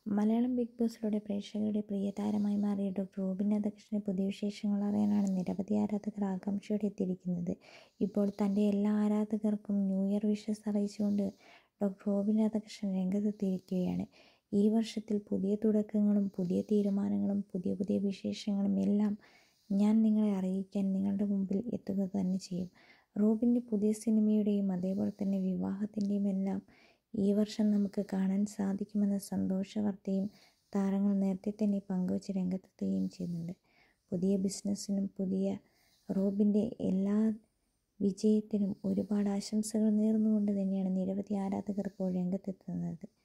Malayalam big ബോസിലൂടെ പ്രേക്ഷകരുടെ പ്രിയതാരമായി മാറിയ doctor Robin രാധാകൃഷ്ണൻ്റെ പുതിയ വിശേഷങ്ങൾ അറിയാനാണ് നിരവധി ആരാധകർ ആകാംക്ഷയോടെ എത്തിയിരിക്കുന്നത് ഇപ്പോൾ തൻ്റെ എല്ലാ ആരാധകർക്കും ന്യൂ ഇയർ വിഷസ് അറിയിച്ചുകൊണ്ട് ഡോക്ടർ റോബിൻ രാധാകൃഷ്ണൻ രംഗത്തെത്തിയിരിക്കുകയാണ് ഈ വർഷത്തിൽ പുതിയ തുടക്കങ്ങളും പുതിയ തീരുമാനങ്ങളും പുതിയ പുതിയ വിശേഷങ്ങളും എല്ലാം ഞാൻ നിങ്ങളെ അറിയിക്കാൻ നിങ്ങളുടെ മുമ്പിൽ എത്തുക തന്നെ ചെയ്യും റോബിൻ്റെ പുതിയ സിനിമയുടെയും അതേപോലെ തന്നെ വിവാഹത്തിൻ്റെയും എല്ലാം ഈ വർഷം നമുക്ക് കാണാൻ സാധിക്കുമെന്ന സന്തോഷ വാർത്തയും താരങ്ങൾ നേരത്തെ തന്നെ പങ്കുവച്ച് രംഗത്തെത്തുകയും ചെയ്യുന്നുണ്ട് പുതിയ ബിസിനസ്സിനും പുതിയ റോബിൻ്റെ എല്ലാ വിജയത്തിനും ഒരുപാട് ആശംസകൾ നേർന്നുകൊണ്ട് തന്നെയാണ് നിരവധി ആരാധകർ ഇപ്പോൾ രംഗത്തെത്തുന്നത്